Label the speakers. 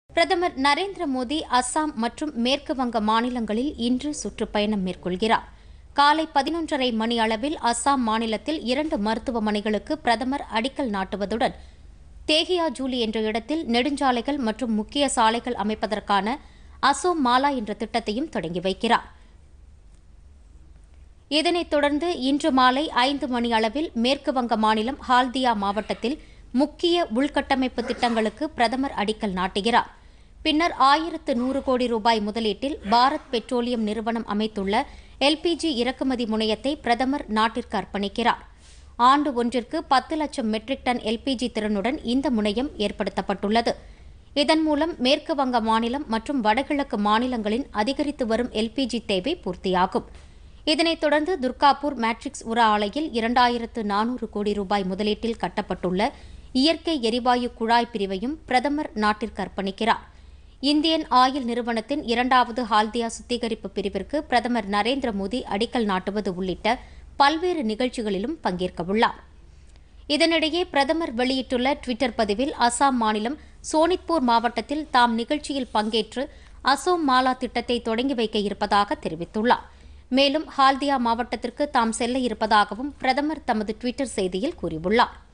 Speaker 1: பிரதமர் நரேந்திர மோடி அஸ்ஸாம் மற்றும் மேற்கு வங்க மாநிலங்களில் இன்று சுற்றுப்பயணம் மேற்கொள்கிறார் காலை பதினொன்றரை மணி அளவில் அஸ்ஸாம் மாநிலத்தில் இரண்டு மருத்துவமனைகளுக்கு பிரதமர் அடிக்கல் நாட்டுவதுடன் தேகியா ஜூலி என்ற இடத்தில் நெடுஞ்சாலைகள் மற்றும் முக்கிய சாலைகள் அமைப்பதற்கான அசோம் மாலா என்ற திட்டத்தையும் தொடங்கி வைக்கிறார் இதனைத் தொடர்ந்து இன்று மாலை ஐந்து மணி அளவில் மேற்கு வங்க மாநிலம் ஹால்தியா மாவட்டத்தில் முக்கிய உள்கட்டமைப்பு திட்டங்களுக்கு பிரதமர் அடிக்கல் நாட்டுகிறார் பின்னர் ஆயிரத்து நூறு கோடி ரூபாய் முதலீட்டில் பாரத் பெட்ரோலியம் நிறுவனம் அமைத்துள்ள எல்பிஜி இறக்குமதி முனையத்தை பிரதமர் நாட்டிற்கு அர்ப்பணிக்கிறார் ஆண்டு ஒன்றிற்கு பத்து லட்சம் மெட்ரிக் டன் எல்பிஜி திறனுடன் இந்த முனையம் ஏற்படுத்தப்பட்டுள்ளது இதன் மூலம் மேற்கு வங்க மாநிலம் மற்றும் வடகிழக்கு மாநிலங்களின் அதிகரித்து வரும் எல்பிஜி தேவை பூர்த்தியாகும் இதனைத் தொடர்ந்து துர்காப்பூர் மேட்ரிக்ஸ் உர ஆலையில் இரண்டாயிரத்து நானூறு கோடி ரூபாய் முதலீட்டில் கட்டப்பட்டுள்ள இயற்கை எரிவாயு குழாய் பிரிவையும் பிரதமர் நாட்டிற்கு அர்ப்பணிக்கிறார் இந்தியன் ஆயில் நிறுவனத்தின் இரண்டாவது ஹால்தியா சுத்திகரிப்பு பிரிவிற்கு பிரதமர் நரேந்திர மோடி அடிக்கல் நாட்டுவது உள்ளிட்ட பல்வேறு நிகழ்ச்சிகளிலும் பங்கேற்கவுள்ளார் இதனிடையே பிரதமர் வெளியிட்டுள்ள டுவிட்டர் பதிவில் அசாம் மாநிலம் சோனித்பூர் மாவட்டத்தில் தாம் நிகழ்ச்சியில் பங்கேற்று அசோம் மாலா திட்டத்தை தொடங்கி வைக்க இருப்பதாக தெரிவித்துள்ளார் மேலும் ஹால்தியா மாவட்டத்திற்கு தாம் செல்ல இருப்பதாகவும் பிரதமர் தமது டுவிட்டர் செய்தியில் கூறியுள்ளார்